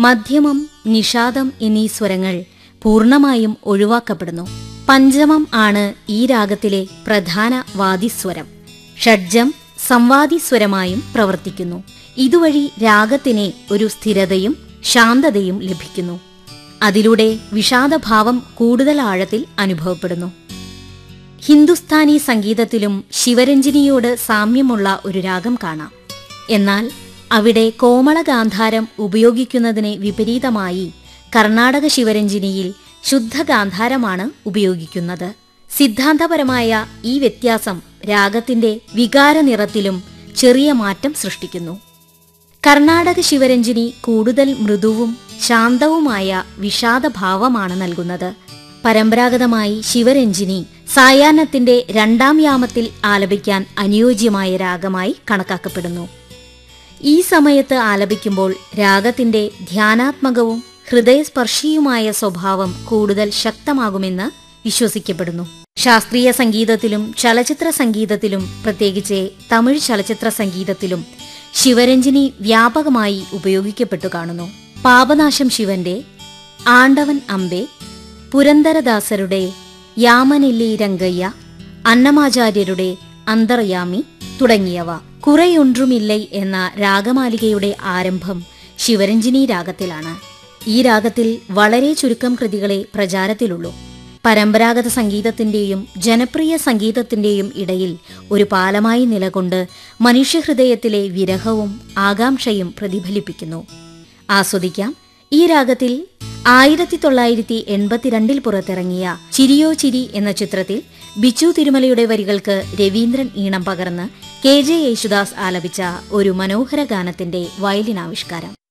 മധ്യമം നിഷാദം എന്നീ സ്വരങ്ങൾ പൂർണ്ണമായും ഒഴിവാക്കപ്പെടുന്നു പഞ്ചമം ആണ് ഈ രാഗത്തിലെ പ്രധാന വാദിസ്വരം ഷഡ്ജം സംവാദിസ്വരമായും പ്രവർത്തിക്കുന്നു ഇതുവഴി രാഗത്തിന് ഒരു സ്ഥിരതയും ശാന്തതയും ലഭിക്കുന്നു അതിലൂടെ വിഷാദഭാവം കൂടുതൽ ആഴത്തിൽ അനുഭവപ്പെടുന്നു ഹിന്ദുസ്ഥാനി സംഗീതത്തിലും ശിവരഞ്ജിനിയോട് സാമ്യമുള്ള ഒരു രാഗം കാണാം എന്നാൽ അവിടെ കോമളഗാന്ധാരം ഉപയോഗിക്കുന്നതിന് വിപരീതമായി കർണാടക ശിവരഞ്ജിനിയിൽ ശുദ്ധഗാന്ധാരമാണ് ഉപയോഗിക്കുന്നത് സിദ്ധാന്തപരമായ ഈ വ്യത്യാസം രാഗത്തിന്റെ വികാരനിറത്തിലും ചെറിയ മാറ്റം സൃഷ്ടിക്കുന്നു കർണാടക ശിവരഞ്ജിനി കൂടുതൽ മൃദുവും ശാന്തവുമായ വിഷാദഭാവമാണ് നൽകുന്നത് പരമ്പരാഗതമായി ശിവരഞ്ജിനി സായാഹ്നത്തിന്റെ രണ്ടാം യാമത്തിൽ ആലപിക്കാൻ അനുയോജ്യമായ രാഗമായി കണക്കാക്കപ്പെടുന്നു ഈ സമയത്ത് ആലപിക്കുമ്പോൾ രാഗത്തിന്റെ ധ്യാനാത്മകവും ഹൃദയസ്പർശിയുമായ സ്വഭാവം കൂടുതൽ ശക്തമാകുമെന്ന് വിശ്വസിക്കപ്പെടുന്നു ശാസ്ത്രീയ സംഗീതത്തിലും ചലച്ചിത്ര സംഗീതത്തിലും പ്രത്യേകിച്ച് തമിഴ് ചലച്ചിത്ര സംഗീതത്തിലും ശിവരഞ്ജിനി വ്യാപകമായി ഉപയോഗിക്കപ്പെട്ടു കാണുന്നു പാപനാശം ശിവന്റെ ആണ്ടവൻ അമ്പെ പുരന്ദരദാസരുടെ യാമനെല്ലി രംഗയ്യ അന്നമാചാര്യരുടെ അന്തർയാമി തുടങ്ങിയവ കുറെയൊன்றுമില്ലൈ എന്ന രാഗമാലികയുടെ ആരംഭം ശിവരഞ്ജിനി രാഗത്തിലാണ് ഈ രാഗത്തിൽ വളരെ ചുരുക്കം കൃതികളെ പ്രചാരത്തിലുള്ളൂ പരമ്പരാഗത സംഗീതത്തിന്റെയും ജനപ്രിയ സംഗീതത്തിന്റെയും ഇടയിൽ ഒരു പാലമായി നിലകൊണ്ട് മനുഷ്യഹൃദയത്തിലെ വിരഹവും ആകാംക്ഷയും പ്രതിഫലിപ്പിക്കുന്നു ആസ്വദിക്കാം ഈ രാഗത്തിൽ ആയിരത്തി തൊള്ളായിരത്തി എൺപത്തിരണ്ടിൽ പുറത്തിറങ്ങിയ ചിരിയോ ചിരി എന്ന ചിത്രത്തിൽ ബിച്ചു തിരുമലയുടെ വരികൾക്ക് രവീന്ദ്രൻ ഈണം പകർന്ന് കെ ജെ യേശുദാസ് ആലപിച്ച ഒരു മനോഹര ഗാനത്തിന്റെ വയലിനാവിഷ്കാരം